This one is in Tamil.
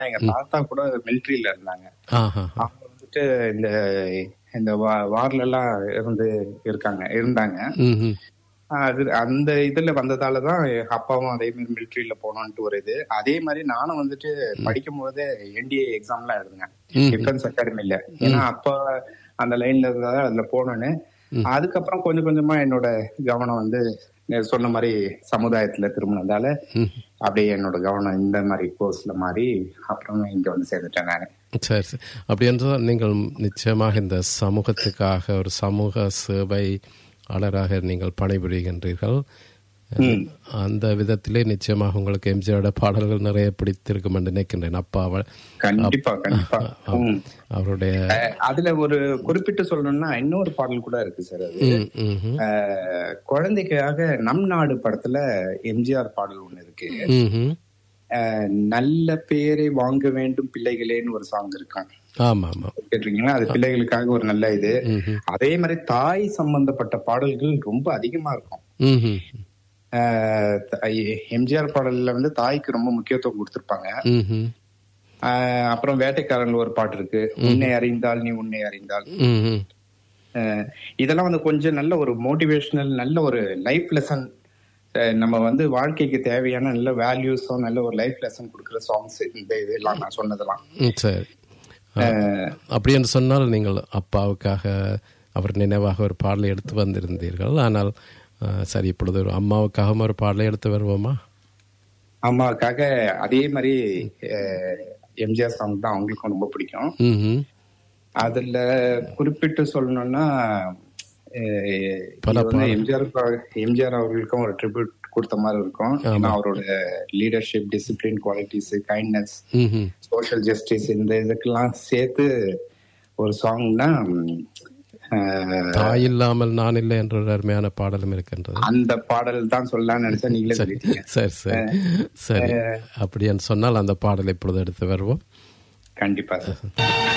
எங்க தாத்தா கூட மிலிட்ரியில இருந்தாங்க ஆஹா அவங்க வந்துட்டு இந்த இந்த வார்ல எல்லாம் இருந்து இருக்காங்க இருந்தாங்க ம்ஹும். அது அந்த இதுல வந்ததாலதான் எங்க அப்பாவும் அதே மாதிரி மிலிட்ரியில போனோன்ட்டு ஒரு இது அதே மாதிரி நானும் வந்துட்டு படிக்கும் போதே என்டிஏ எக்ஸாம் எல்லாம் எழுதுனேன் ம்ஹும். டிஃபென்ஸ் அகாடமில ஏன்னா அப்பா அந்த லைன்ல இருந்தாலும் அதுல போனோன்னு அதுக்கப்புறம் கொஞ்சம் கொஞ்சமா என்னோட கவனம் வந்து நீ சொன்ன மாதிரி சமுதாயத்துல திரும்பினதால ம். அப்படியே என்னோட கவனம் இந்த மாதிரி கோர்ஸ்ல மாறி அப்புறம் இங்க வந்து சேர்ந்துட்டேன் நானு சரி சரி அப்படி என்றால் நீங்கள் நிச்சயமாக இந்த சமூகத்துக்காக ஒரு சமூக சேவையாளராக நீங்கள் பணிபுரிகின்றீர்கள் அந்த விதத்திலே நிச்சயமாக உங்களுக்கு எம்ஜிஆரோட பாடல்கள் நிறைய பிடித்திருக்கும் என்று நினைக்கின்றேன் அப்பாவை கண்டிப்பா கண்டிப்பா ம். அவருடைய அஹ் அதுல ஒரு குறிப்பிட்டு சொல்லணும்னா இன்னொரு பாடல் கூட இருக்கு சார் அது ம், ம்ஹும். அஹ் குழந்தைக்காக நம் நாடு படத்துல எம்ஜிஆர் பாடல் ஒண்ணு இருக்கு ம்ஹும். அஹ் நல்ல பேரை வாங்க வேண்டும் பிள்ளைகளேன்னு ஒரு சாங் இருக்கும் ஆமா ஆமா கேட்டிருக்கீங்களா அது பிள்ளைகளுக்காக ஒரு நல்ல இது ம்ஹும். அதே மாதிரி தாய் சம்பந்தப்பட்ட பாடல்கள் ரொம்ப அதிகமா இருக்கும் ம்ஹும். அஹ் த- எம்ஜிஆர் பாடல்ல வந்து தாய்க்கு ரொம்ப முக்கியத்துவம் கொடுத்திருப்பாங்க ம்ஹும். அஹ் அப்புறம் வேட்டைக்காரன்ல ஒரு பாட்டு இருக்கு உன்னை அறிந்தால் நீ உன்னை அறிந்தால் ம்ஹும். அஹ் இதெல்லாம் வந்து கொஞ்சம் நல்ல ஒரு மோட்டிவேஷனல் நல்ல ஒரு லைஃப் லெசன் நம்ம வந்து வாழ்க்கைக்கு தேவையான நல்ல வேல்யூஸும் நல்ல ஒரு லைஃப் லெசன் கொடுக்குற சாங்ஸ் இந்த இதெல்லாம் நான் சொன்னதெல்லாம் ம், சரி அப்படி என்று சொன்னால் நீங்கள் அப்பாவுக்காக அவர் நினைவாக ஒரு பாடலை எடுத்து வந்திருந்தீர்கள் ஆனால் அஹ், சரி இப்பொழுது ஒரு அம்மாவுக்காகவும் ஒரு பாடலை எடுத்து வருவோமா அம்மாவுக்காக அதே மாதிரி அஹ், எம்ஜிஆர் சாங் தான் அவங்களுக்கும் ரொம்ப பிடிக்கும் ம்ஹும். அதுல குறிப்பிட்டு சொல்லணும்னா அஹ், பல இது வந்து எம்ஜிஆர் எம்ஜிஆர் அவர்களுக்கும் ஒரு ட்ரிபியூட் கொடுத்த மாதிரி இருக்கும் ஏன்னா அவரோட லீடர்ஷிப் டிசிப்ளின் குவாலிட்டிஸ் கைண்ட்னஸ் ம்ஹும். சோஷியல் ஜஸ்டிஸ் இந்த இதுக்கெல்லாம் சேர்த்து ஒரு சாங்னா தாய் இல்லாமல் நான் இல்லை என்ற ஒரு அருமையான பாடலும் இருக்கின்றது அந்த பாடல் தான் சொல்லலாம்னு நினைச்சா நீங்களே சொல்லிட்டீங்க சரி சரி சரி அப்படி என்று சொன்னால் அந்த பாடலை இப்பொழுது எடுத்து வருவோம் கண்டிப்பா சார்